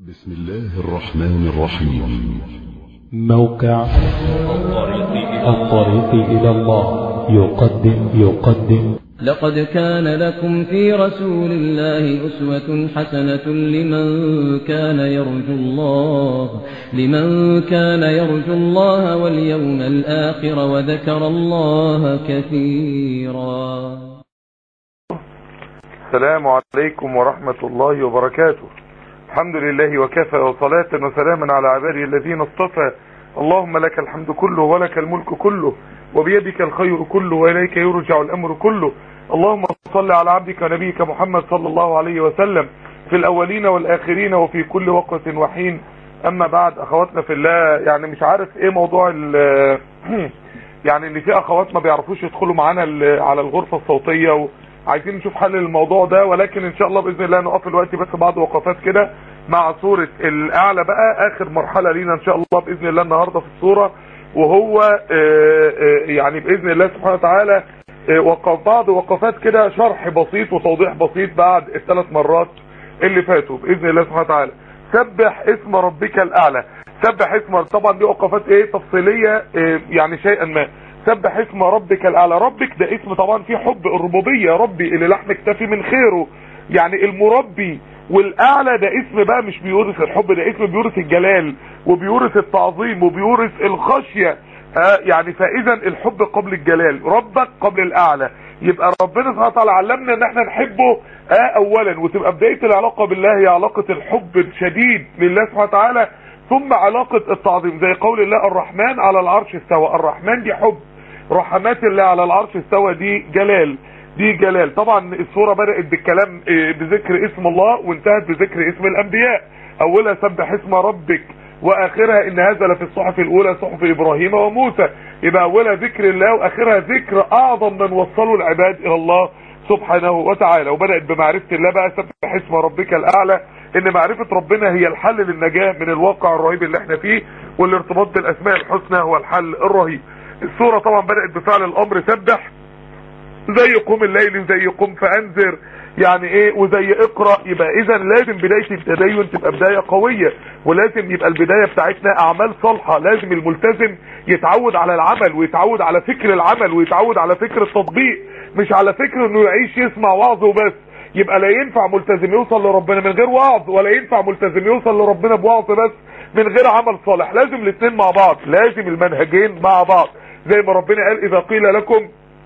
بسم الله الرحمن الرحيم موقع الطريق إلى الله يقدم يقدم لقد كان لكم في رسول الله أسوة حسنة لمن كان يرجو الله لمن كان يرجو الله واليوم الآخر وذكر الله كثيرا السلام عليكم ورحمة الله وبركاته الحمد لله وكفى وصلاة وسلاما على عباده الذين اصطفى اللهم لك الحمد كله ولك الملك كله وبيدك الخير كله وإليك يرجع الأمر كله اللهم صل على عبدك ونبيك محمد صلى الله عليه وسلم في الأولين والآخرين وفي كل وقت وحين أما بعد أخواتنا في الله يعني مش عارف إيه موضوع ال يعني ان في اخوات ما بيعرفوش يدخلوا معانا على الغرفة الصوتية وعايزين نشوف حل للموضوع ده ولكن ان شاء الله باذن الله نقف الوقت بس بعض وقفات كده مع صورة الاعلى بقى اخر مرحلة لينا ان شاء الله باذن الله النهاردة في الصورة وهو يعني باذن الله سبحانه وتعالى وقف بعض وقفات كده شرح بسيط وتوضيح بسيط بعد الثلاث مرات اللي فاتوا باذن الله سبحانه وتعالى سبح اسم ربك الاعلى سبح اسم طبعا دي وقفات ايه تفصيليه إيه يعني شيئا ما سبح اسم ربك الاعلى ربك ده اسم طبعا فيه حب الربوبيه ربي اللي لحم اكتفي من خيره يعني المربي والاعلى ده اسم بقى مش بيورث الحب ده اسم بيورث الجلال وبيورث التعظيم وبيورث الخشيه آه يعني فاذا الحب قبل الجلال ربك قبل الاعلى يبقى ربنا سبحانه وتعالى علمنا ان احنا نحبه آه اولا وتبقى بدايه العلاقه بالله هي علاقه الحب الشديد لله سبحانه وتعالى ثم علاقة التعظيم زي قول الله الرحمن على العرش استوى الرحمن دي حب رحمات الله على العرش استوى دي جلال دي جلال طبعا السورة بدأت بالكلام بذكر اسم الله وانتهت بذكر اسم الانبياء اولها سبح اسم ربك واخرها ان هذا لفي الصحف الاولى صحف ابراهيم وموسى يبقى اولها ذكر الله واخرها ذكر اعظم من وصلوا العباد الى الله سبحانه وتعالى وبدأت بمعرفة الله بقى سبح اسم ربك الاعلى ان معرفة ربنا هي الحل للنجاة من الواقع الرهيب اللي احنا فيه والارتباط بالاسماء الحسنى هو الحل الرهيب السورة طبعا بدأت بفعل الامر سبح زي قوم الليل زي قوم فانذر يعني ايه وزي اقرأ يبقى اذا لازم بداية التدين تبقى بداية قوية ولازم يبقى البداية بتاعتنا اعمال صالحة لازم الملتزم يتعود على العمل ويتعود على فكر العمل ويتعود على فكر التطبيق مش على فكر انه يعيش يسمع وعظ وبس يبقى لا ينفع ملتزم يوصل لربنا من غير وعظ ولا ينفع ملتزم يوصل لربنا بوعظ بس من غير عمل صالح لازم الاثنين مع بعض لازم المنهجين مع بعض زي ما ربنا قال اذا قيل لكم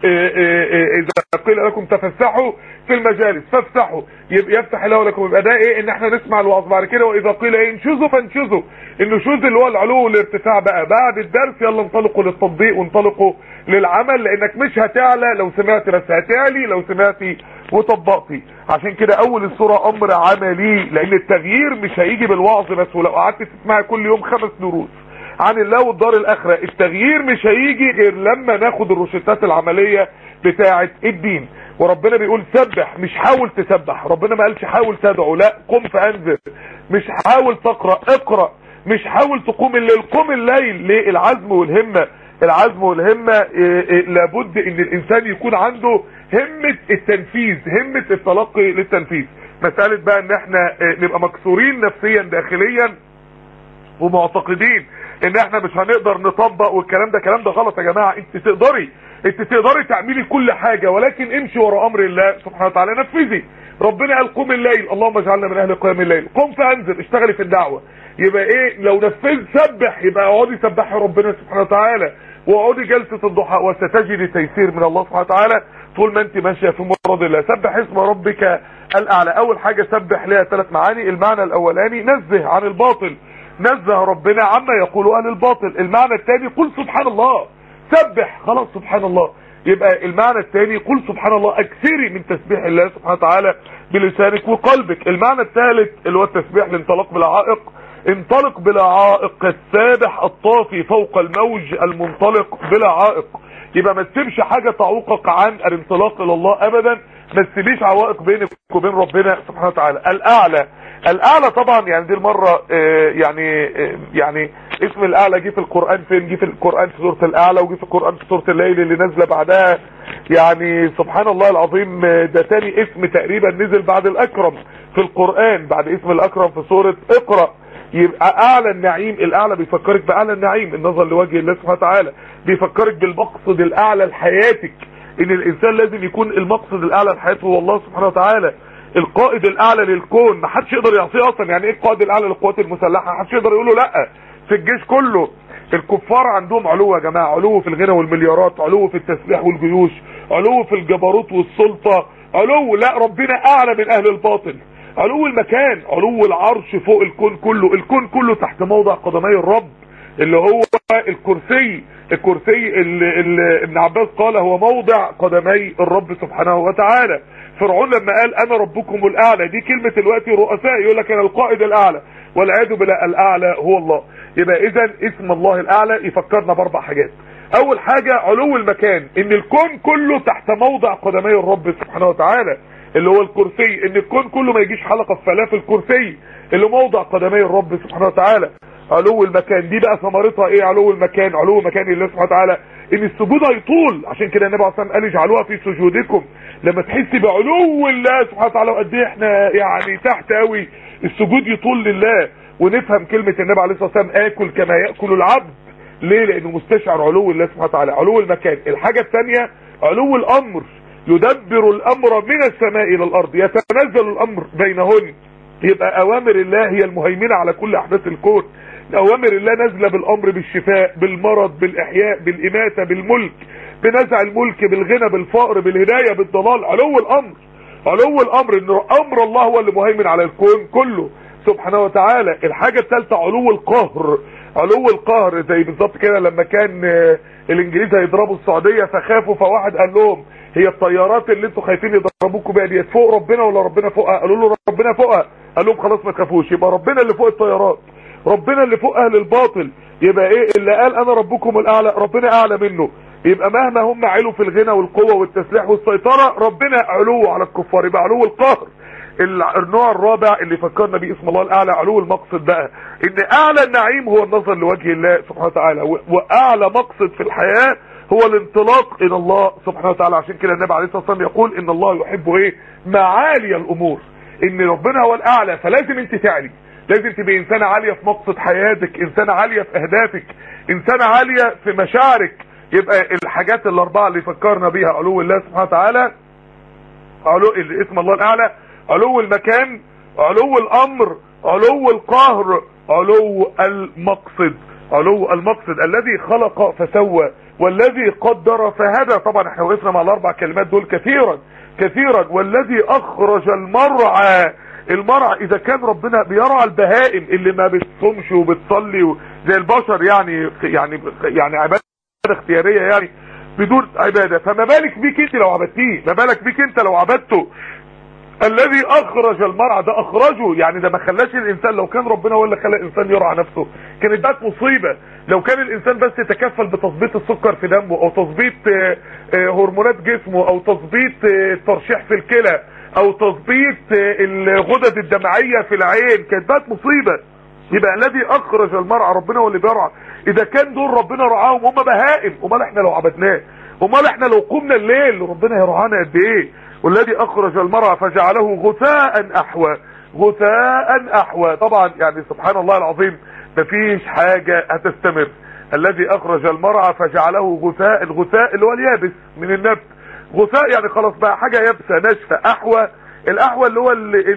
اذا قيل لكم تفسحوا في المجالس فافسحوا يبقى يفتح الله لكم يبقى ده ايه ان احنا نسمع الوعظ بعد كده واذا قيل ايه انشزوا فانشزوا النشوز اللي هو العلو والارتفاع بقى بعد الدرس يلا انطلقوا للتطبيق وانطلقوا للعمل لانك مش هتعلى لو سمعت بس هتعلي لو سمعتي وطبقتي عشان كده اول الصورة امر عملي لان التغيير مش هيجي بالوعظ بس ولو قعدت تسمعي كل يوم خمس دروس عن الله والدار الاخرة التغيير مش هيجي غير لما ناخد الروشتات العملية بتاعة الدين وربنا بيقول سبح مش حاول تسبح ربنا ما قالش حاول تدعو لا قم فانذر مش حاول تقرأ اقرأ مش حاول تقوم الليل قم الليل ليه العزم والهمة العزم والهمة إيه إيه لابد ان الانسان يكون عنده همة التنفيذ همة التلقي للتنفيذ مسألة بقى ان احنا إيه نبقى مكسورين نفسيا داخليا ومعتقدين ان احنا مش هنقدر نطبق والكلام ده كلام ده غلط يا جماعة انت تقدري انت تقدري تعملي كل حاجة ولكن امشي ورا امر الله سبحانه وتعالى نفذي ربنا قال قم الليل اللهم اجعلنا من اهل قيام الليل قم فانزل اشتغلي في الدعوة يبقى ايه لو نفذت سبح يبقى اقعدي سبحي ربنا سبحانه وتعالى واقعدي جلسة الضحى وستجدي تيسير من الله سبحانه وتعالى طول ما انت ماشية في مرض الله سبح اسم ربك الاعلى اول حاجة سبح لها ثلاث معاني المعنى الاولاني نزه عن الباطل نزه ربنا عما يقول اهل الباطل المعنى الثاني قل سبحان الله سبح خلاص سبحان الله يبقى المعنى الثاني قل سبحان الله اكثري من تسبيح الله سبحانه وتعالى بلسانك وقلبك المعنى الثالث اللي هو التسبيح الانطلاق بالعائق انطلق بلا عائق السابح الطافي فوق الموج المنطلق بلا عائق يبقى ما تسيبش حاجة تعوقك عن الانطلاق الى الله ابدا ما تسيبيش عوائق بينك وبين ربنا سبحانه وتعالى الاعلى الاعلى طبعا يعني دي المرة اه يعني اه يعني اسم الاعلى جه في القرآن فين جه في القرآن في سورة الاعلى وجه في القرآن في سورة الليل اللي نازلة بعدها يعني سبحان الله العظيم ده تاني اسم تقريبا نزل بعد الاكرم في القرآن بعد اسم الاكرم في سورة اقرأ يبقى اعلى النعيم الاعلى بيفكرك باعلى النعيم النظر لوجه الله سبحانه وتعالى بيفكرك بالمقصد الاعلى لحياتك ان الانسان لازم يكون المقصد الاعلى لحياته هو الله سبحانه وتعالى القائد الاعلى للكون ما حدش يقدر يعصيه اصلا يعني ايه القائد الاعلى للقوات المسلحه ما حدش يقدر يقول له لا في الجيش كله الكفار عندهم علو يا جماعه علو في الغنى والمليارات علو في التسليح والجيوش علو في الجبروت والسلطه علو لا ربنا اعلى من اهل الباطل علو المكان علو العرش فوق الكون كله الكون كله تحت موضع قدمي الرب اللي هو الكرسي الكرسي اللي, اللي ابن عباس قال هو موضع قدمي الرب سبحانه وتعالى فرعون لما قال انا ربكم الاعلى دي كلمة الوقت رؤساء يقول لك انا القائد الاعلى والعياذ بالله الاعلى هو الله يبقى اذا اسم الله الاعلى يفكرنا باربع حاجات اول حاجة علو المكان ان الكون كله تحت موضع قدمي الرب سبحانه وتعالى اللي هو الكرسي ان الكون كله ما يجيش حلقة في فلاف الكرسي اللي موضع قدمي الرب سبحانه وتعالى علو المكان دي بقى ثمرتها ايه علو المكان علو مكان الله سبحانه وتعالى ان السجود هيطول عشان كده النبي عليه الصلاه والسلام قال اجعلوها في سجودكم لما تحس بعلو الله سبحانه وتعالى وقد ايه احنا يعني تحت قوي السجود يطول لله ونفهم كلمه النبي عليه الصلاه والسلام اكل كما ياكل العبد ليه لانه مستشعر علو الله سبحانه وتعالى علو المكان الحاجه الثانيه علو الامر يدبر الامر من السماء الى الارض يتنزل الامر بينهن يبقى اوامر الله هي المهيمنه على كل احداث الكون اوامر الله نازله بالامر بالشفاء بالمرض بالاحياء بالاماته بالملك بنزع الملك بالغنى بالفقر بالهدايه بالضلال علو الامر علو الامر ان امر الله هو اللي مهيمن على الكون كله سبحانه وتعالى الحاجه الثالثه علو القهر علو القهر زي بالظبط كده لما كان الانجليز هيضربوا السعوديه فخافوا فواحد قال لهم هي الطيارات اللي انتوا خايفين يضربوكوا بيها ديت فوق ربنا ولا ربنا فوقها قالوا له ربنا فوقها قال لهم خلاص ما تخافوش يبقى ربنا اللي فوق الطيارات ربنا اللي فوق اهل الباطل يبقى ايه اللي قال انا ربكم الاعلى ربنا اعلى منه يبقى مهما هم علوا في الغنى والقوة والتسليح والسيطرة ربنا علو على الكفار يبقى علو القهر النوع الرابع اللي فكرنا بيه اسم الله الاعلى علو المقصد بقى ان اعلى النعيم هو النظر لوجه الله سبحانه وتعالى واعلى مقصد في الحياة هو الانطلاق الى الله سبحانه وتعالى عشان كده النبي عليه الصلاه والسلام يقول ان الله يحب ايه معالي الامور ان ربنا هو الاعلى فلازم انت تعلي لازم تبقى انسانة عالية في مقصد حياتك انسانة عالية في اهدافك انسانة عالية في مشاعرك يبقى الحاجات الاربعة اللي فكرنا بيها علو الله سبحانه وتعالى علو اسم الله الاعلى علو المكان علو الامر علو القهر علو المقصد علو المقصد الذي خلق فسوى والذي قدر فهدى طبعا احنا وقفنا مع الاربع كلمات دول كثيرا كثيرا والذي اخرج المرعى المرعى اذا كان ربنا بيرعى البهائم اللي ما بتصومش وبتصلي زي البشر يعني يعني يعني عباده اختياريه يعني بدون عباده فما بالك بيك انت لو عبدتيه ما بالك بيك انت لو عبدته الذي اخرج المرعى ده اخرجه يعني ده ما خلاش الانسان لو كان ربنا هو اللي خلق الانسان يرعى نفسه كانت بقت مصيبه لو كان الانسان بس يتكفل بتظبيط السكر في دمه او تظبيط هرمونات جسمه او تظبيط ترشيح في الكلى او تظبيط الغدد الدمعيه في العين كانت بقت مصيبه يبقى الذي اخرج المرعى ربنا هو اللي بيرعى اذا كان دول ربنا رعاهم هم بهائم امال احنا لو عبدناه امال احنا لو قمنا الليل ربنا هيرعانا قد ايه والذي اخرج المرعى فجعله غثاء احوى غثاء احوى طبعا يعني سبحان الله العظيم مفيش حاجة هتستمر الذي اخرج المرعى فجعله غثاء الغثاء اللي هو اليابس من النبت غثاء يعني خلاص بقى حاجة يابسة ناشفة احوى الاحوى اللي هو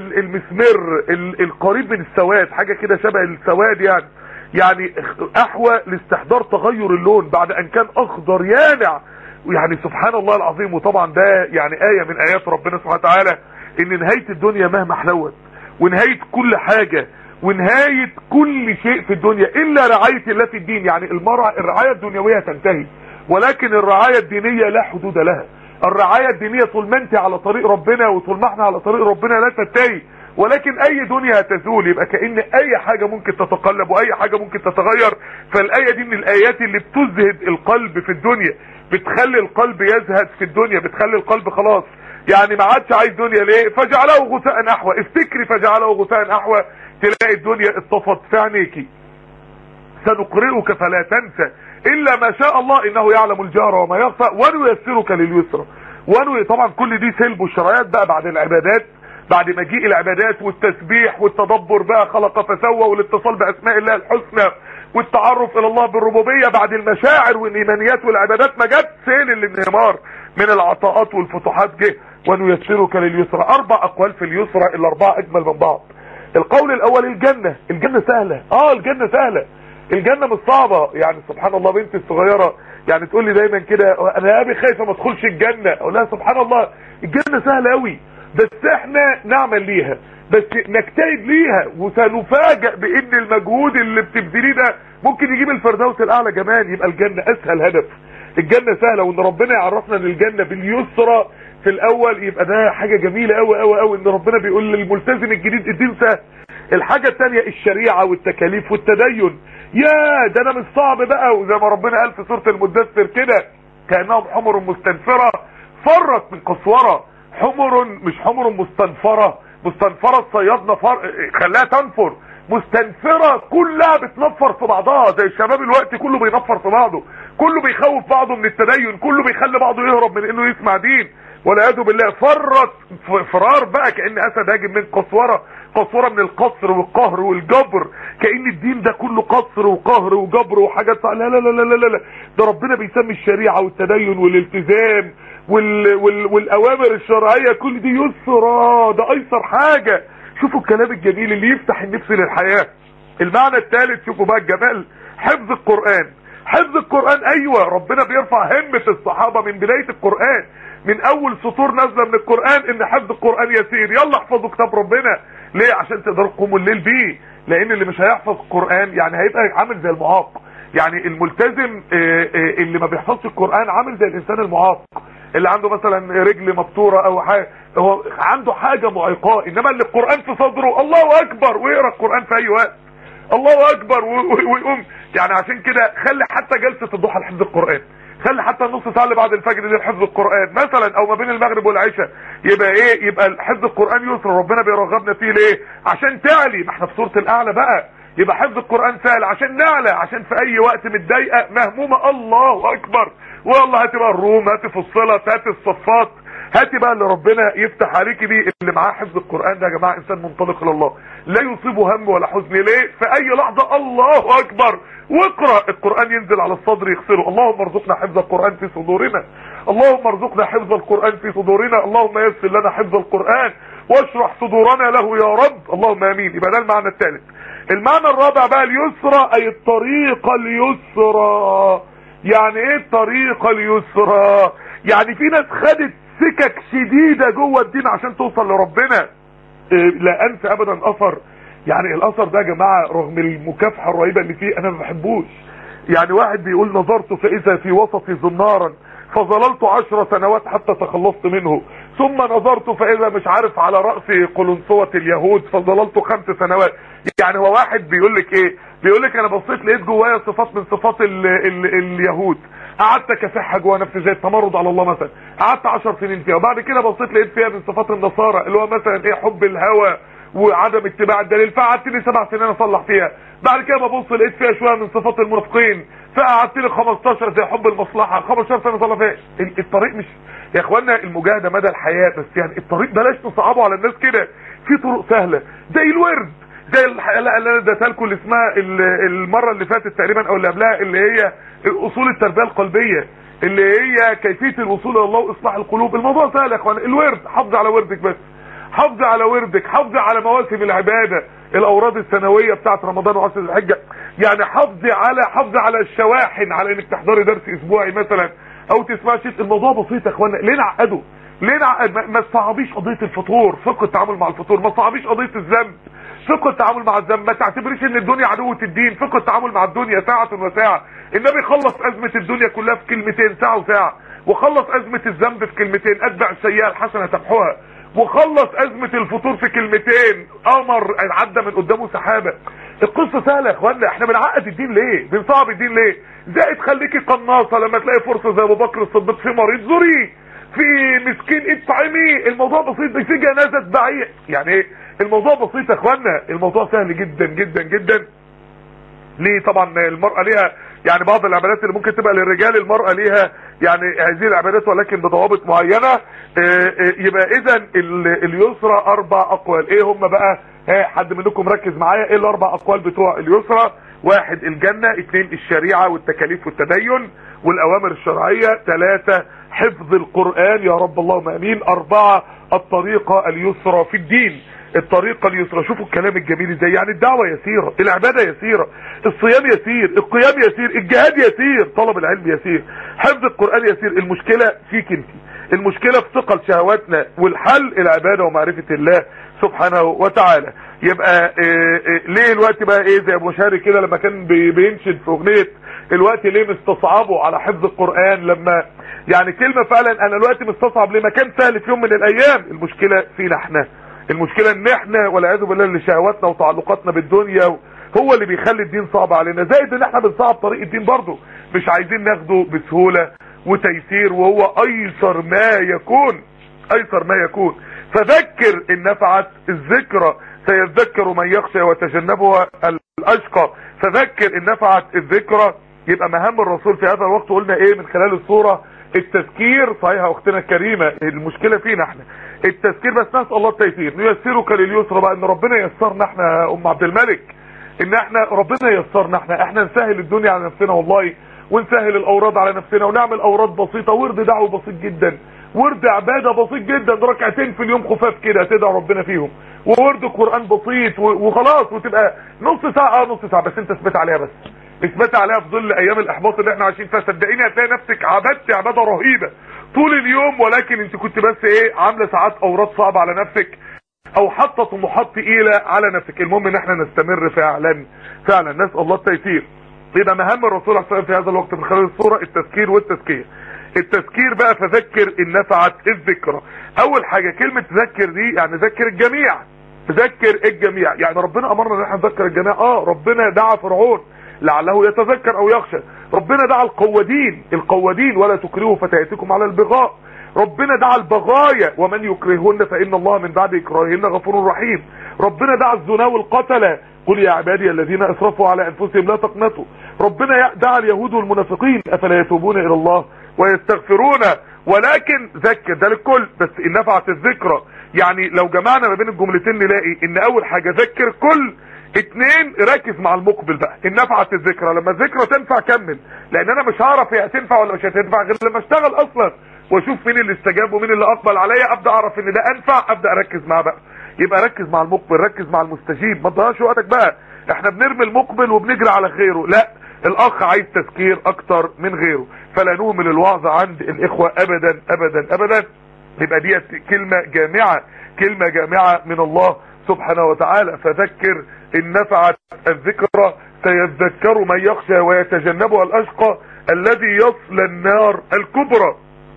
المسمر القريب من السواد حاجة كده شبه السواد يعني يعني احوى لاستحضار تغير اللون بعد ان كان اخضر يانع يعني سبحان الله العظيم وطبعا ده يعني آية من آيات ربنا سبحانه وتعالى ان نهاية الدنيا مهما حلوت ونهاية كل حاجة ونهاية كل شيء في الدنيا الا رعاية الله في الدين يعني المرأة الرعاية الدنيوية تنتهي ولكن الرعاية الدينية لا حدود لها الرعاية الدينية طول ما انت على طريق ربنا وطول ما احنا على طريق ربنا لا تنتهي ولكن اي دنيا هتزول يبقى كأن اي حاجة ممكن تتقلب واي حاجة ممكن تتغير فالآية دي من الايات اللي بتزهد القلب في الدنيا بتخلي القلب يزهد في الدنيا بتخلي القلب خلاص يعني ما عادش عايز دنيا ليه فجعله غثاء احوى افتكري فجعله غثاء احوى تلاقي الدنيا اطفت في عينيكي سنقرئك فلا تنسى الا ما شاء الله انه يعلم الجهر وما يخفى ونيسرك لليسرى وانوي طبعا كل دي سلب والشرايات بقى بعد العبادات بعد مجيء العبادات والتسبيح والتدبر بقى خلق فسوى والاتصال باسماء الله الحسنى والتعرف الى الله بالربوبيه بعد المشاعر والايمانيات والعبادات ما جت سيل الانهمار من العطاءات والفتوحات جه ونيسرك لليسرى اربع اقوال في اليسرى الاربعه اجمل من بعض القول الاول الجنه الجنه سهله اه الجنه سهله الجنه مش صعبه يعني سبحان الله بنتي الصغيره يعني تقول لي دايما كده انا يا ابي خايفه ما ادخلش الجنه اقول لها سبحان الله الجنه سهله قوي بس احنا نعمل ليها بس نجتهد ليها وسنفاجئ بان المجهود اللي بتبذليه ده ممكن يجيب الفردوس الاعلى كمان يبقى الجنه اسهل هدف الجنه سهله وان ربنا يعرفنا ان الجنه باليسرى في الاول يبقى ده حاجه جميله قوي قوي قوي ان ربنا بيقول للملتزم الجديد الدين سهل الحاجه الثانيه الشريعه والتكاليف والتدين يا ده انا مش صعب بقى وزي ما ربنا قال في سوره المدثر كده كانهم حمر مستنفره فرت من قسوره حمر مش حمر مستنفره مستنفره الصيادنا فر... خلاها تنفر مستنفره كلها بتنفر في بعضها زي الشباب الوقت كله بينفر في بعضه كله بيخوف بعضه من التدين كله بيخلي بعضه يهرب من انه يسمع دين والعياذ بالله فرت فرار بقى كان اسد هاجم من قسوره قسوره من القصر والقهر والجبر كان الدين ده كله قصر وقهر وجبر وحاجات لا لا لا لا لا لا ده ربنا بيسمي الشريعه والتدين والالتزام وال وال والاوامر الشرعيه كل دي يسرى ده ايسر حاجه شوفوا الكلام الجميل اللي يفتح النفس للحياه المعنى الثالث شوفوا بقى الجمال حفظ القران حفظ القران ايوه ربنا بيرفع همه الصحابه من بدايه القران من اول سطور نازله من القران ان حفظ القران يسير يلا احفظوا كتاب ربنا ليه عشان تقدروا تقوموا الليل بيه لان اللي مش هيحفظ القران يعني هيبقى عامل زي المعاق يعني الملتزم اللي ما بيحفظش القران عامل زي الانسان المعاق اللي عنده مثلا رجل مبتوره او حاجه هو عنده حاجه معيقاه انما اللي القران في صدره الله اكبر ويقرا القران في اي وقت الله اكبر ويقوم يعني عشان كده خلي حتى جلسه الضحى لحفظ القران خلي حتى النص ساعه اللي بعد الفجر دي لحفظ القران مثلا او ما بين المغرب والعشاء يبقى ايه يبقى حفظ القران يسر ربنا بيرغبنا فيه ليه عشان تعلي ما احنا في سوره الاعلى بقى يبقى حفظ القران سهل عشان نعلى عشان في اي وقت متضايقه مهمومه الله اكبر والله هاتي بقى الروم هاتي فصلت هاتي الصفات هاتي بقى اللي ربنا يفتح عليكي بيه اللي معاه حفظ القران ده يا جماعه انسان منطلق لله لا يصيبه هم ولا حزن ليه في اي لحظه الله اكبر واقرا القران ينزل على الصدر يغسله اللهم ارزقنا حفظ القران في صدورنا اللهم ارزقنا حفظ القران في صدورنا اللهم يسر لنا حفظ القران واشرح صدورنا له يا رب اللهم امين يبقى ده المعنى الثالث المعنى الرابع بقى اليسرى اي الطريقه اليسرى يعني ايه الطريقه اليسرى يعني في ناس خدت سكك شديده جوه الدين عشان توصل لربنا إيه لا انسى ابدا اثر يعني الاثر ده يا جماعه رغم المكافحه الرهيبه اللي فيه انا ما بحبوش يعني واحد بيقول نظرت فاذا في وسطي زنارا فظللت عشر سنوات حتى تخلصت منه ثم نظرت فاذا مش عارف على راسي قلنسوه اليهود فظللت خمس سنوات يعني هو واحد بيقول لك ايه بيقول لك انا بصيت لقيت جوايا صفات من صفات ال ال اليهود قعدت اكافحها جوا نفسي زي التمرد على الله مثلا قعدت 10 سنين فيها وبعد كده بصيت لقيت فيها من صفات النصارى اللي هو مثلا ايه حب الهوى وعدم اتباع الدليل فقعدت لي سبع سنين اصلح فيها بعد كده ببص لقيت فيها شويه من صفات المنافقين فقعدت لي 15 زي حب المصلحه 15 سنه اصلح فيها الطريق مش يا اخوانا المجاهده مدى الحياه بس يعني الطريق بلاش نصعبه على الناس كده في طرق سهله زي الورد زي الحلقه اللي انا اديتها لكم اللي اسمها المره اللي فاتت تقريبا او اللي قبلها اللي هي اصول التربيه القلبيه اللي هي كيفيه الوصول الى الله واصلاح القلوب الموضوع سهل يا اخوانا الورد حافظ على وردك بس حافظ على وردك حافظ على مواسم العباده الاوراد السنويه بتاعه رمضان وعشر الحجه يعني حافظ على حافظ على الشواحن على انك تحضري درس اسبوعي مثلا او تسمعي شيء الموضوع بسيط يا اخوانا ليه نعقده ليه نعقد ما تصعبيش قضيه الفطور فقه التعامل مع الفطور ما تصعبيش قضيه الذنب فقه التعامل مع الذنب ما تعتبريش ان الدنيا عدوة الدين فقه التعامل مع الدنيا ساعة وساعة النبي خلص ازمة الدنيا كلها في كلمتين ساعة وساعة وخلص ازمة الذنب في كلمتين اتبع السيئة الحسنة تمحوها وخلص ازمة الفطور في كلمتين قمر عدى من قدامه سحابة القصة سهلة يا اخوانا احنا بنعقد الدين ليه بنصعب الدين ليه زائد خليكي قناصة لما تلاقي فرصة زي ابو بكر الصديق في مريض زوريه في مسكين اطعميه الموضوع بسيط في جنازة بعيد يعني ايه الموضوع بسيط يا اخوانا الموضوع سهل جدا جدا جدا ليه طبعا المرأة ليها يعني بعض العبادات اللي ممكن تبقى للرجال المرأة ليها يعني هذه العبادات ولكن بضوابط معينة اه اه يبقى اذا اليسرى اربع اقوال ايه هم بقى ها حد منكم ركز معايا ايه الاربع اقوال بتوع اليسرى واحد الجنة اثنين الشريعة والتكاليف والتدين والاوامر الشرعية ثلاثة حفظ القرآن يا رب اللهم امين اربعة الطريقة اليسرى في الدين الطريقة اليسرى شوفوا الكلام الجميل ازاي يعني الدعوة يسيرة العبادة يسيرة الصيام يسير القيام يسير الجهاد يسير طلب العلم يسير حفظ القرآن يسير المشكلة فيك انت المشكلة في ثقل شهواتنا والحل العبادة ومعرفة الله سبحانه وتعالى يبقى إيه إيه ليه الوقت بقى ايه زي ابو شاري كده لما كان بينشد في اغنية الوقت ليه مستصعبه على حفظ القرآن لما يعني كلمة فعلا انا الوقت مستصعب لما كان سهل في يوم من الايام المشكلة فينا احنا المشكلة ان احنا والعياذ بالله اللي شهواتنا وتعلقاتنا بالدنيا هو اللي بيخلي الدين صعب علينا زائد ان احنا بنصعب طريق الدين برضه مش عايزين ناخده بسهولة وتيسير وهو ايسر ما يكون ايسر ما يكون فذكر ان نفعت الذكرى سيذكر من يخشى وتجنبها الاشقى فذكر ان نفعت الذكرى يبقى مهام الرسول في هذا الوقت قلنا ايه من خلال الصورة التذكير صحيح اختنا الكريمة المشكلة فينا احنا التذكير بس نسأل الله التيسير نيسرك لليسرى بقى ان ربنا يسرنا احنا يا ام عبد الملك ان احنا ربنا يسرنا احنا احنا نسهل الدنيا على نفسنا والله ونسهل الاوراد على نفسنا ونعمل اوراد بسيطة ورد دعوة بسيط جدا ورد عبادة بسيط جدا ركعتين في اليوم خفاف كده تدعو ربنا فيهم وورد قرآن بسيط وخلاص وتبقى نص ساعة اه نص ساعة بس انت اثبت عليها بس اثبت عليها في ظل ايام الاحباط اللي احنا عايشين فيها صدقيني هتلاقي نفسك عبدت عبادة رهيبة طول اليوم ولكن انت كنت بس ايه عاملة ساعات اوراد صعبة على نفسك او حاطه طموحات تقيله على نفسك المهم ان احنا نستمر فعلا فعلا نسال الله التيسير يبقى مهام الرسول عليه الصلاه في هذا الوقت من خلال الصوره التذكير والتزكيه التذكير بقى فذكر ان نفعت الذكرى اول حاجه كلمه ذكر دي يعني ذكر الجميع ذكر الجميع يعني ربنا امرنا ان احنا نذكر الجميع اه ربنا دعا فرعون لعله يتذكر او يخشى ربنا دعا القوادين القوادين ولا تكرهوا فتياتكم على البغاء ربنا دعا البغايا ومن يكرههن فإن الله من بعد إكراههن غفور رحيم ربنا دعا الزنا والقتلة قل يا عبادي الذين أسرفوا على أنفسهم لا تقنطوا ربنا دعا اليهود والمنافقين أفلا يتوبون إلى الله ويستغفرون ولكن ذكر ده للكل بس إن نفعت الذكرى يعني لو جمعنا ما بين الجملتين نلاقي إن أول حاجة ذكر كل اتنين ركز مع المقبل بقى ان نفعت الذكرى لما الذكرى تنفع كمل لان انا مش هعرف هي هتنفع ولا مش هتنفع غير لما اشتغل اصلا واشوف مين اللي استجاب ومين اللي اقبل عليا ابدا اعرف ان ده انفع ابدا اركز معاه بقى يبقى ركز مع المقبل ركز مع المستجيب ما تضيعش وقتك بقى احنا بنرمي المقبل وبنجري على غيره لا الاخ عايز تذكير اكتر من غيره فلا نهمل الوعظ عند الاخوة ابدا ابدا ابدا يبقى ديت كلمة جامعة كلمة جامعة من الله سبحانه وتعالى فذكر ان نفعت الذكرى سيذكر من يخشى ويتجنبها الاشقى الذي يصل النار الكبرى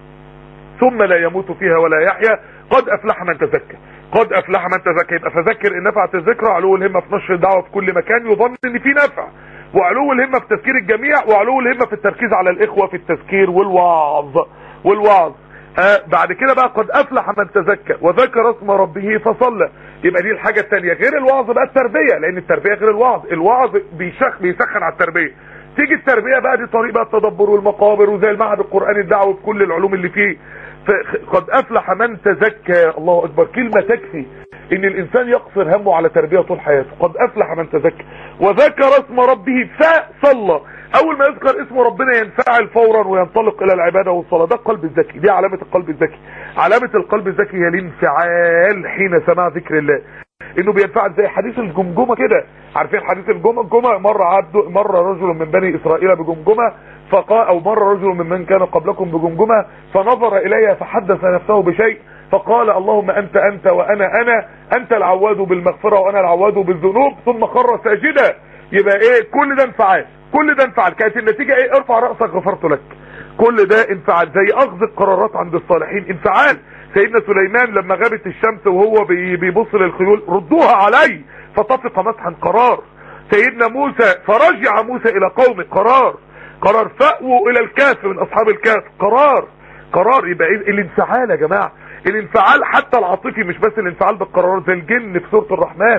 ثم لا يموت فيها ولا يحيا قد افلح من تزكى قد افلح من تزكى يبقى فذكر ان نفعت الذكرى علو الهمه في نشر الدعوه في كل مكان يظن ان في نفع وعلو الهمه في تذكير الجميع وعلو الهمه في التركيز على الاخوه في التذكير والوعظ والوعظ آه بعد كده بقى قد افلح من تزكى وذكر اسم ربه فصلى يبقى دي الحاجه الثانيه غير الوعظ بقى التربيه لان التربيه غير الوعظ الوعظ بيشخ بيسخن على التربيه تيجي التربيه بقى دي طريق بقى التدبر والمقابر وزي المعهد القراني الدعوه بكل العلوم اللي فيه قد افلح من تزكى الله اكبر كلمه تكفي ان الانسان يقصر همه على تربيه طول حياته قد افلح من تزكى وذكر اسم ربه فصلى اول ما يذكر اسم ربنا ينفعل فورا وينطلق الى العباده والصلاه ده القلب الذكي دي علامه القلب الذكي علامه القلب الذكي هي الانفعال حين سماع ذكر الله انه بينفعل زي حديث الجمجمه كده عارفين حديث الجمجمه الجمعه مره عبد مره رجل من بني اسرائيل بجمجمه فقال او مر رجل ممن كان قبلكم بجمجمه فنظر اليها فحدث نفسه بشيء فقال اللهم انت انت وانا انا انت العواد بالمغفره وانا العواد بالذنوب ثم خر ساجدا يبقى ايه كل ده انفعال كل ده انفعال كانت النتيجه ايه ارفع راسك غفرت لك كل ده انفعال زي اخذ القرارات عند الصالحين انفعال سيدنا سليمان لما غابت الشمس وهو بيبص للخيول ردوها علي فطفق مسحا قرار سيدنا موسى فرجع موسى الى قومه قرار قرار فأووا الى الكهف من اصحاب الكهف قرار قرار يبقى ايه الانفعال يا جماعه الانفعال حتى العاطفي مش بس الانفعال بالقرارات زي الجن في سوره الرحمن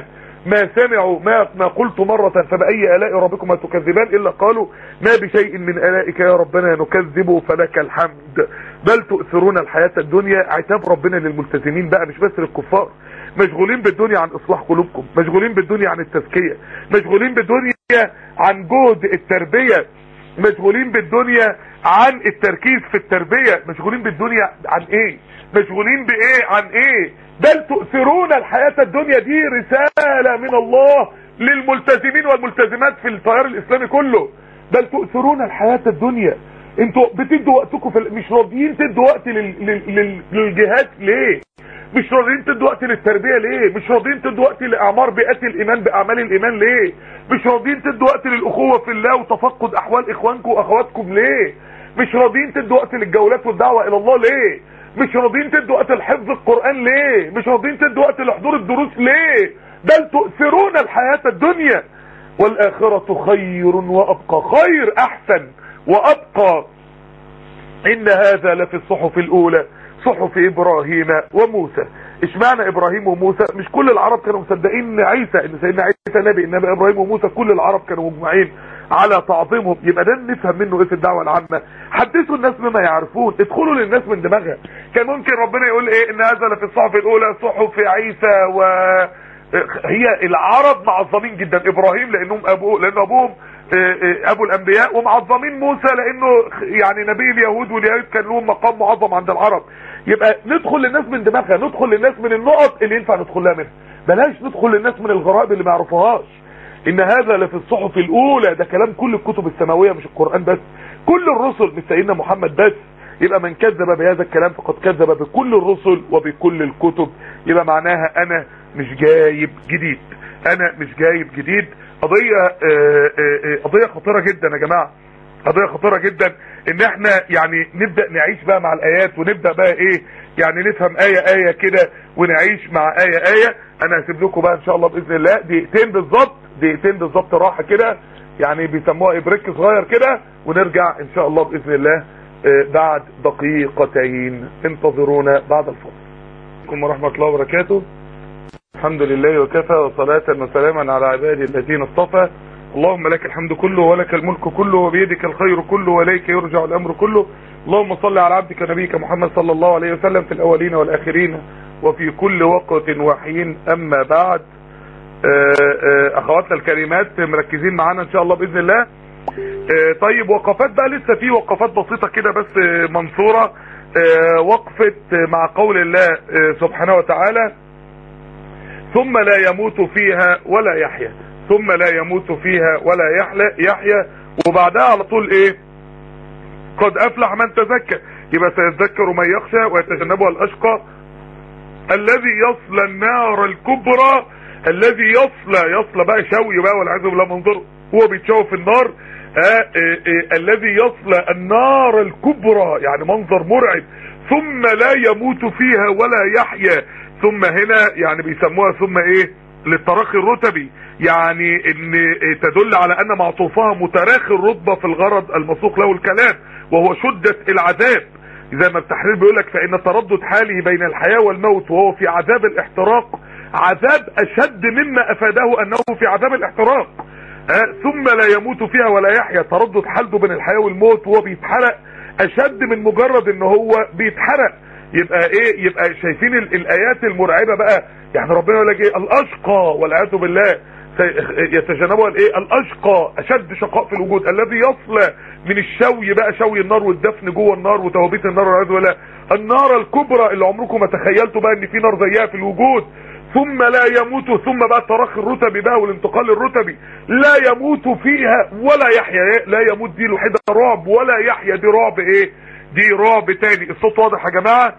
ما سمعوا ما ما قلت مرة فبأي آلاء ربكما تكذبان إلا قالوا ما بشيء من آلائك يا ربنا نكذب فلك الحمد بل تؤثرون الحياة الدنيا عتاب ربنا للملتزمين بقى مش بس للكفار مشغولين بالدنيا عن اصلاح قلوبكم مشغولين بالدنيا عن التزكية مشغولين بالدنيا عن جهد التربية مشغولين بالدنيا عن التركيز في التربية مشغولين بالدنيا عن ايه مشغولين بايه عن ايه بل تؤثرون الحياة الدنيا دي رسالة من الله للملتزمين والملتزمات في التيار الاسلامي كله بل تؤثرون الحياة الدنيا انتوا بتدوا وقتكم في ال- مش راضيين تدوا وقت لل... لل... لل... للجهاد ليه مش راضيين تدوا وقت للتربية ليه مش راضيين تدوا وقت لاعمار بيئات الايمان باعمال الايمان ليه مش راضيين تدوا وقت للاخوة في الله وتفقد احوال اخوانكم واخواتكم ليه مش راضيين تدوا وقت للجولات والدعوة الى الله ليه مش راضيين تدوا وقت لحفظ القرآن ليه مش راضيين تدوا وقت لحضور الدروس ليه بل تؤثرون الحياة الدنيا والآخرة خير وأبقى خير أحسن وأبقى إن هذا لفي الصحف الأولى صحف إبراهيم وموسى اشمعنى إبراهيم وموسى مش كل العرب كانوا مصدقين إن عيسى إن سيدنا عيسى نبي إنما إبراهيم وموسى كل العرب كانوا مجمعين على تعظيمهم يبقى ده نفهم منه ايه في الدعوه العامه حدثوا الناس بما يعرفون ادخلوا للناس من دماغها كان ممكن ربنا يقول ايه ان هذا في الصحف الاولى صحف عيسى و هي العرب معظمين جدا ابراهيم لانهم ابوه لان ابوهم ابو الانبياء ومعظمين موسى لانه يعني نبي اليهود واليهود كان لهم مقام معظم عند العرب يبقى ندخل للناس من دماغها ندخل للناس من النقط اللي ينفع ندخل لها منها بلاش ندخل للناس من الغرائب اللي ما يعرفوهاش ان هذا لفي الصحف الاولى ده كلام كل الكتب السماويه مش القران بس كل الرسل مش سيدنا محمد بس يبقى من كذب بهذا الكلام فقد كذب بكل الرسل وبكل الكتب يبقى معناها انا مش جايب جديد انا مش جايب جديد قضيه آآ آآ قضيه خطيره جدا يا جماعه قضيه خطيره جدا ان احنا يعني نبدا نعيش بقى مع الايات ونبدا بقى ايه يعني نفهم ايه ايه كده ونعيش مع ايه ايه انا هسيب لكم بقى ان شاء الله باذن الله دقيقتين بالظبط دقيقتين بالظبط راحه كده يعني بيسموها ابريك صغير كده ونرجع ان شاء الله باذن الله بعد دقيقتين انتظرونا بعد الفاصل عليكم ورحمه الله وبركاته الحمد لله وكفى وصلاة وسلاما على عباده الذين اصطفى اللهم لك الحمد كله ولك الملك كله وبيدك الخير كله واليك يرجع الامر كله اللهم صل على عبدك نبيك محمد صلى الله عليه وسلم في الاولين والاخرين وفي كل وقت وحين اما بعد اخواتنا الكريمات مركزين معانا ان شاء الله باذن الله طيب وقفات بقى لسه في وقفات بسيطة كده بس منصورة وقفة مع قول الله سبحانه وتعالى ثم لا يموت فيها ولا يحيا ثم لا يموت فيها ولا يحيا يحيا وبعدها على طول ايه قد افلح من تزكى يبقى سيذكر من يخشى ويتجنبها الاشقى الذي يصلى النار الكبرى الذي يصلى يصلى بقى شوي بقى والعياذ بالله منظره هو بيتشوي في النار آه آه آه الذي يصلى النار الكبرى يعني منظر مرعب ثم لا يموت فيها ولا يحيا ثم هنا يعني بيسموها ثم ايه للتراخي الرتبي يعني ان تدل على ان معطوفها متراخي الرتبة في الغرض المسوق له الكلام وهو شدة العذاب زي ما التحرير بيقول لك فان تردد حاله بين الحياة والموت وهو في عذاب الاحتراق عذاب اشد مما افاده انه في عذاب الاحتراق أه ثم لا يموت فيها ولا يحيا تردد حالته بين الحياة والموت وهو بيتحرق اشد من مجرد ان هو بيتحرق يبقى ايه يبقى شايفين الايات المرعبة بقى يعني ربنا يقول لك ايه الاشقى والعياذ بالله يتجنبها الايه الاشقى اشد شقاء في الوجود الذي يصلى من الشوي بقى شوي النار والدفن جوه النار وتوبيت النار والعياذ بالله النار الكبرى اللي عمركم ما تخيلتوا بقى ان في نار زيها في الوجود ثم لا يموت ثم بقى التراخي الرتبي بقى والانتقال الرتبي لا يموت فيها ولا يحيا لا يموت دي الوحيده رعب ولا يحيا دي رعب ايه دي رعب تاني الصوت واضح يا جماعه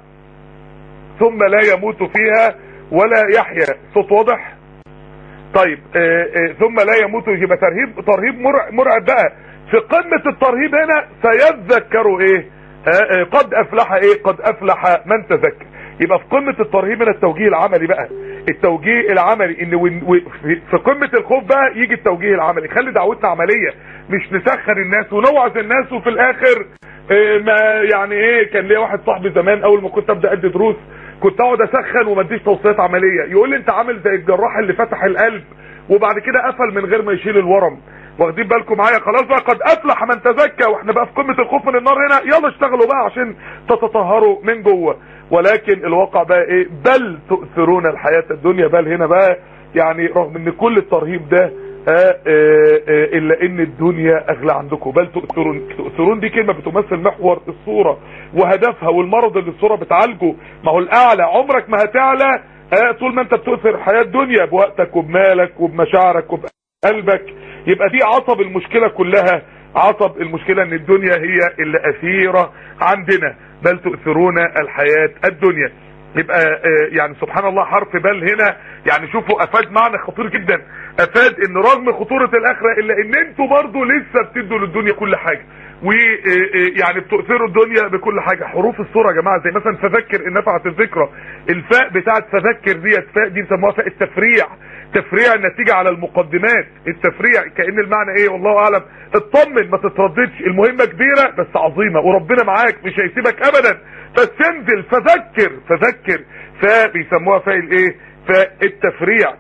ثم لا يموت فيها ولا يحيا صوت واضح طيب آآ آآ ثم لا يموت يبقى ترهيب ترهيب مرعب, مرعب بقى في قمة الترهيب هنا سيذكروا ايه آآ قد افلح ايه قد افلح من تذكر يبقى في قمة الترهيب هنا التوجيه العملي بقى التوجيه العملي ان في قمة الخوف بقى يجي التوجيه العملي خلي دعوتنا عملية مش نسخن الناس ونوعظ الناس وفي الاخر ما يعني ايه كان ليا واحد صاحبي زمان اول ما كنت ابدا ادي دروس كنت اقعد اسخن وما اديش توصيات عمليه يقول لي انت عامل زي الجراح اللي فتح القلب وبعد كده قفل من غير ما يشيل الورم واخدين بالكم معايا خلاص بقى قد افلح من تزكى واحنا بقى في قمه الخوف من النار هنا يلا اشتغلوا بقى عشان تتطهروا من جوه ولكن الواقع بقى ايه بل تؤثرون الحياه الدنيا بل هنا بقى يعني رغم ان كل الترهيب ده آه آه آه الا ان الدنيا اغلى عندكم بل تؤثرون تؤثرون دي كلمه بتمثل محور الصوره وهدفها والمرض اللي الصوره بتعالجه ما هو الاعلى عمرك ما هتعلى آه طول ما انت بتؤثر الحياه الدنيا بوقتك وبمالك وبمشاعرك وبقلبك يبقى دي عصب المشكله كلها عصب المشكله ان الدنيا هي اللي اثيره عندنا بل تؤثرون الحياه الدنيا يبقى آه يعني سبحان الله حرف بل هنا يعني شوفوا افاد معنى خطير جدا افاد ان رغم خطورة الاخرة الا ان انتوا برضو لسه بتدوا للدنيا كل حاجة ويعني بتؤثروا الدنيا بكل حاجة حروف الصورة يا جماعة زي مثلا فذكر ان نفعت الذكرى الفاء بتاعت فذكر ديت فاء دي بيسموها فاء التفريع تفريع النتيجة على المقدمات التفريع كأن المعنى ايه والله اعلم اطمن ما تترددش المهمة كبيرة بس عظيمة وربنا معاك مش هيسيبك ابدا بس انزل فذكر فذكر فبيسموها فاء الايه فالتفريع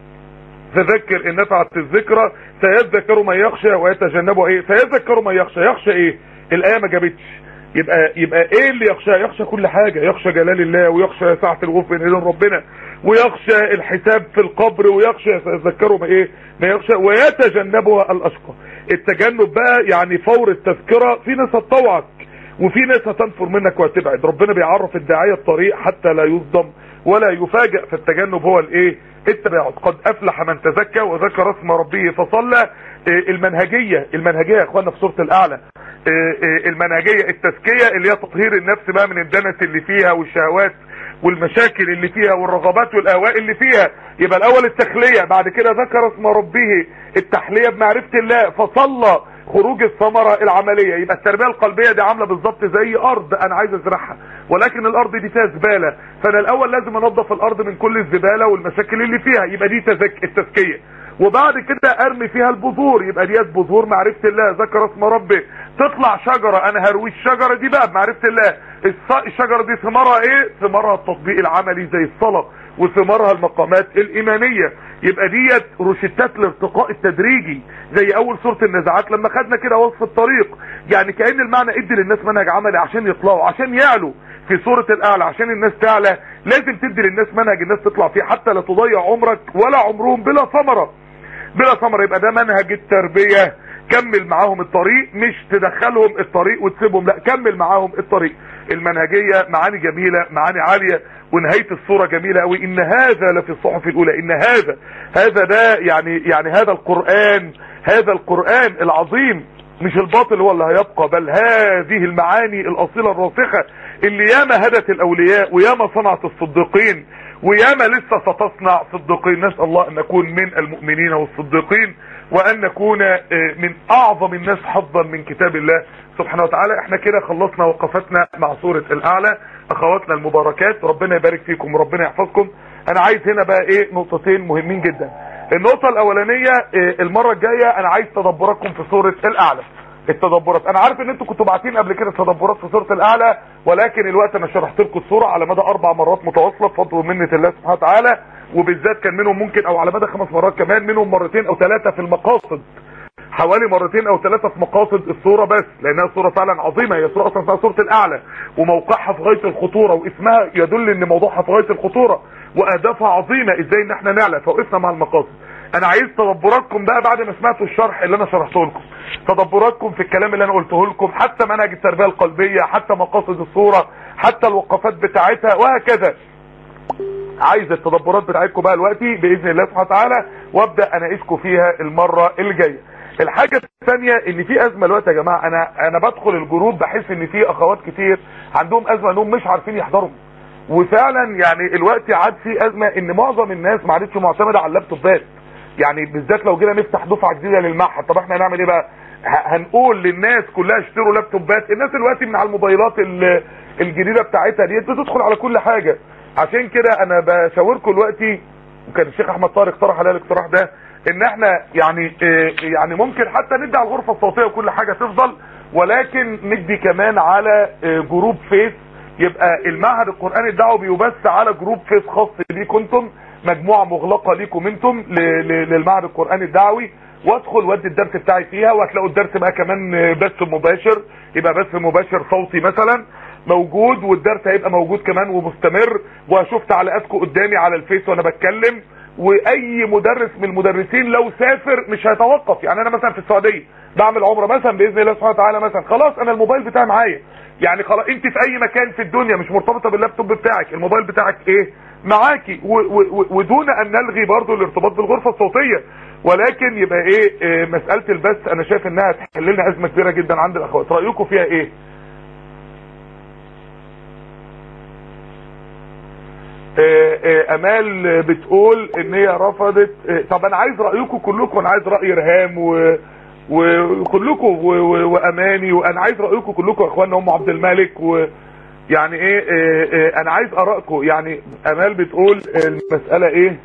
تذكر ان نفعت الذكرى سيذكر من يخشى ويتجنبه ايه سيذكر من يخشى يخشى ايه الايه ما جابتش يبقى يبقى ايه اللي يخشى يخشى كل حاجه يخشى جلال الله ويخشى ساعه الوقوف بين ايدين ربنا ويخشى الحساب في القبر ويخشى سيذكره ما ايه ما يخشى ويتجنبها الاشقى التجنب بقى يعني فور التذكره في ناس هتطوعك وفي ناس هتنفر منك وهتبعد ربنا بيعرف الداعيه الطريق حتى لا يصدم ولا يفاجئ فالتجنب هو الايه التباعد قد افلح من تزكى وذكر اسم ربه فصلى المنهجية المنهجية يا اخوانا في سورة الاعلى المنهجية التزكية اللي هي تطهير النفس بقى من الدنس اللي فيها والشهوات والمشاكل اللي فيها والرغبات والاهواء اللي فيها يبقى الاول التخلية بعد كده ذكر اسم ربه التحلية بمعرفة الله فصلى خروج الثمرة العملية يبقى التربية القلبية دي عاملة بالظبط زي ارض انا عايز ازرعها ولكن الارض دي فيها زبالة فانا الاول لازم انظف الارض من كل الزبالة والمشاكل اللي فيها يبقى دي تزك التزكية وبعد كده ارمي فيها البذور يبقى ديت بذور معرفة الله ذكر اسم ربي تطلع شجرة انا هروي الشجرة دي بقى بمعرفة الله الشجرة دي ثمارها ايه ثمارها التطبيق العملي زي الصلاة وثمارها المقامات الايمانية يبقى ديت روشتات الارتقاء التدريجي زي اول سورة النزعات لما خدنا كده وصف الطريق يعني كأن المعنى ادي للناس منهج عملي عشان يطلعوا عشان يعلوا في سورة الاعلى عشان الناس تعلى لازم تدي للناس منهج الناس تطلع فيه حتى لا تضيع عمرك ولا عمرهم بلا ثمرة بلا ثمرة يبقى ده منهج التربية كمل معاهم الطريق مش تدخلهم الطريق وتسيبهم لا كمل معاهم الطريق المنهجية معاني جميلة معاني عالية ونهاية الصورة جميلة قوي ان هذا لفي الصحف الاولى ان هذا هذا ده يعني يعني هذا القرآن هذا القرآن العظيم مش الباطل هو اللي هيبقى بل هذه المعاني الاصيلة الراسخة اللي ياما هدت الاولياء وياما صنعت الصديقين وياما لسه ستصنع صديقين نسأل الله ان نكون من المؤمنين والصديقين وان نكون من اعظم الناس حظا من كتاب الله سبحانه وتعالى احنا كده خلصنا وقفتنا مع سورة الاعلى اخواتنا المباركات ربنا يبارك فيكم وربنا يحفظكم انا عايز هنا بقى ايه نقطتين مهمين جدا النقطة الاولانية إيه المرة الجاية انا عايز تدبراتكم في سورة الاعلى التدبرات انا عارف ان انتوا كنتوا باعتين قبل كده تدبرات في سورة الاعلى ولكن الوقت انا شرحت لكم السورة على مدى اربع مرات متواصلة بفضل ومنة الله سبحانه وتعالى وبالذات كان منهم ممكن او على مدى خمس مرات كمان منهم مرتين او ثلاثة في المقاصد حوالي مرتين او ثلاثة في مقاصد الصورة بس لانها صورة فعلا عظيمة هي صورة اصلا فيها صورة الاعلى وموقعها في غاية الخطورة واسمها يدل ان موضوعها في غاية الخطورة واهدافها عظيمة ازاي ان احنا نعلى فوقفنا مع المقاصد انا عايز تدبراتكم بقى بعد ما سمعتوا الشرح اللي انا شرحته لكم تدبراتكم في الكلام اللي انا قلته لكم حتى منهج التربية القلبية حتى مقاصد الصورة حتى الوقفات بتاعتها وهكذا عايز التدبرات بتاعتكم بقى دلوقتي باذن الله سبحانه وتعالى وابدا اناقشكم فيها المره الجايه الحاجة الثانية ان في ازمة الوقت يا جماعة انا انا بدخل الجروب بحس ان في اخوات كتير عندهم ازمة انهم مش عارفين يحضروا وفعلا يعني الوقت عاد في ازمة ان معظم الناس ما عادتش معتمدة على اللابتوبات يعني بالذات لو جينا نفتح دفعة جديدة للمعهد طب احنا هنعمل ايه بقى هنقول للناس كلها اشتروا لابتوبات الناس دلوقتي من على الموبايلات الجديدة بتاعتها دي بتدخل على كل حاجة عشان كده انا بشاوركم دلوقتي وكان الشيخ احمد طارق اقترح عليا الاقتراح ده ان احنا يعني اه يعني ممكن حتى ندي على الغرفة الصوتية وكل حاجة تفضل ولكن ندي كمان على اه جروب فيس يبقى المعهد القرآني الدعوي بيبث على جروب فيس خاص بيكم انتم مجموعة مغلقة ليكم انتم ل- ل- للمعهد القرآني الدعوي وادخل وادي الدرس بتاعي فيها وهتلاقوا الدرس بقى كمان بث مباشر يبقى بث مباشر صوتي مثلا موجود والدرس هيبقى موجود كمان ومستمر وهشوف تعليقاتكم قدامي على الفيس وانا بتكلم واي مدرس من المدرسين لو سافر مش هيتوقف يعني انا مثلا في السعوديه بعمل عمره مثلا باذن الله سبحانه وتعالى مثلا خلاص انا الموبايل بتاعي معايا يعني خلاص انت في اي مكان في الدنيا مش مرتبطه باللابتوب بتاعك الموبايل بتاعك ايه معاكي و- و- و- ودون ان نلغي برضو الارتباط بالغرفه الصوتيه ولكن يبقى ايه, إيه مساله البث انا شايف انها تحل لنا ازمه كبيره جدا عند الاخوات رايكم فيها ايه آه، آه، امال بتقول ان هي رفضت آه، طب انا عايز رايكم كلكم انا عايز راي رهام و وكلكم و- و- واماني وانا عايز رايكم كلكم يا اخوانا ام عبد الملك و يعني ايه آه، آه، انا عايز ارائكم يعني امال بتقول المساله ايه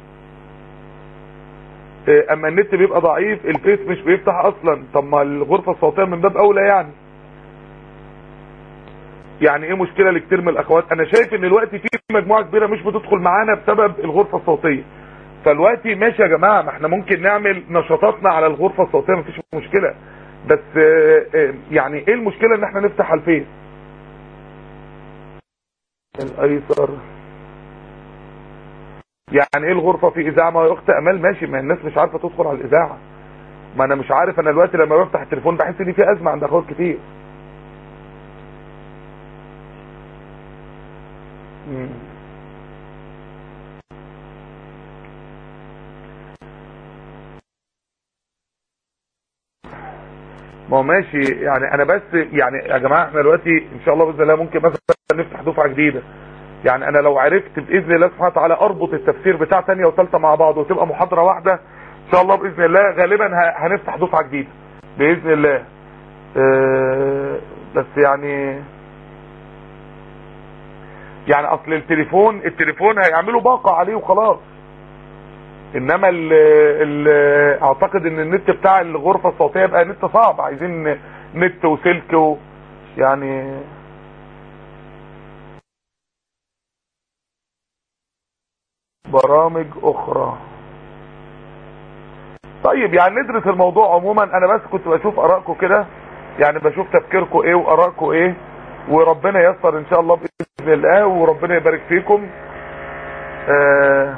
آه، اما النت بيبقى ضعيف الفيس مش بيفتح اصلا طب ما الغرفه الصوتيه من باب اولى يعني يعني ايه مشكلة لكتير من الاخوات انا شايف ان الوقت في مجموعة كبيرة مش بتدخل معانا بسبب الغرفة الصوتية فالوقت ماشي يا جماعة ما احنا ممكن نعمل نشاطاتنا على الغرفة الصوتية مفيش مشكلة بس آه، آه، يعني ايه المشكلة ان احنا نفتح على الفيس الايسر يعني ايه الغرفة في اذاعة ما يا اخت امال ماشي ما الناس مش عارفة تدخل على الاذاعة ما انا مش عارف انا الوقت لما بفتح التليفون بحس ان في ازمة عند اخوات كتير مم. ما هو ماشي يعني انا بس يعني يا جماعه احنا دلوقتي ان شاء الله باذن الله ممكن مثلا نفتح دفعه جديده يعني انا لو عرفت باذن الله سبحانه وتعالى اربط التفسير بتاع ثانيه وثالثه مع بعض وتبقى محاضره واحده ان شاء الله باذن الله غالبا ه- هنفتح دفعه جديده باذن الله أه بس يعني يعني اصل التليفون التليفون هيعملوا باقة عليه وخلاص انما ال ال اعتقد ان النت بتاع الغرفة الصوتية يبقى نت صعب عايزين نت وسلك و يعني برامج اخرى طيب يعني ندرس الموضوع عموما انا بس كنت بشوف ارائكم كده يعني بشوف تفكيركم ايه وارائكم ايه وربنا ييسر ان شاء الله باذن الله وربنا يبارك فيكم آه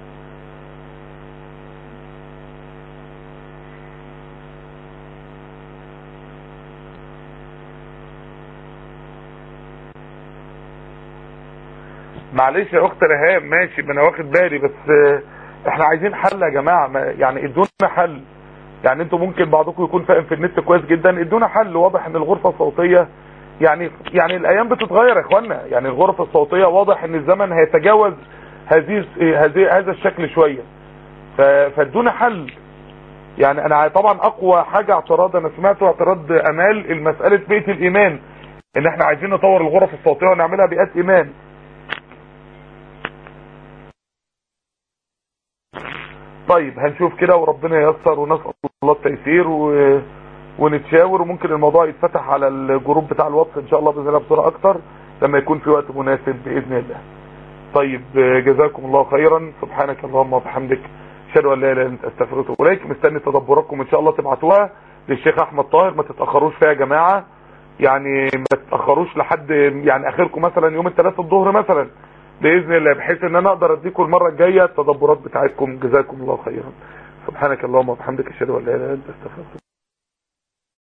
معلش يا اخت رهام ماشي ما انا واخد بالي بس آه، احنا عايزين حل يا جماعه ما- يعني ادونا حل يعني انتوا ممكن بعضكم يكون فاهم في النت كويس جدا ادونا حل واضح ان الغرفه الصوتيه يعني يعني الايام بتتغير يا اخوانا يعني الغرفه الصوتيه واضح ان الزمن هيتجاوز هذه هذه هذا الشكل شويه ف- فادونا حل يعني انا طبعا اقوى حاجه اعتراض انا سمعته اعتراض امال المساله بيئه الايمان ان احنا عايزين نطور الغرف الصوتيه ونعملها بيئات ايمان طيب هنشوف كده وربنا ييسر ونسال الله التيسير و... ونتشاور وممكن الموضوع يتفتح على الجروب بتاع الواتس ان شاء الله باذن الله بصوره اكتر لما يكون في وقت مناسب باذن الله طيب جزاكم الله خيرا سبحانك اللهم وبحمدك اشهد ان لا اله الا انت استغفرك واتوب اليك مستني تدبراتكم ان شاء الله تبعتوها للشيخ احمد طاهر ما تتاخروش فيها يا جماعه يعني ما تتاخروش لحد يعني اخركم مثلا يوم الثلاث الظهر مثلا باذن الله بحيث ان انا اقدر اديكم المره الجايه التدبرات بتاعتكم جزاكم الله خيرا سبحانك اللهم وبحمدك اشهد ان لا اله الا انت استغفرك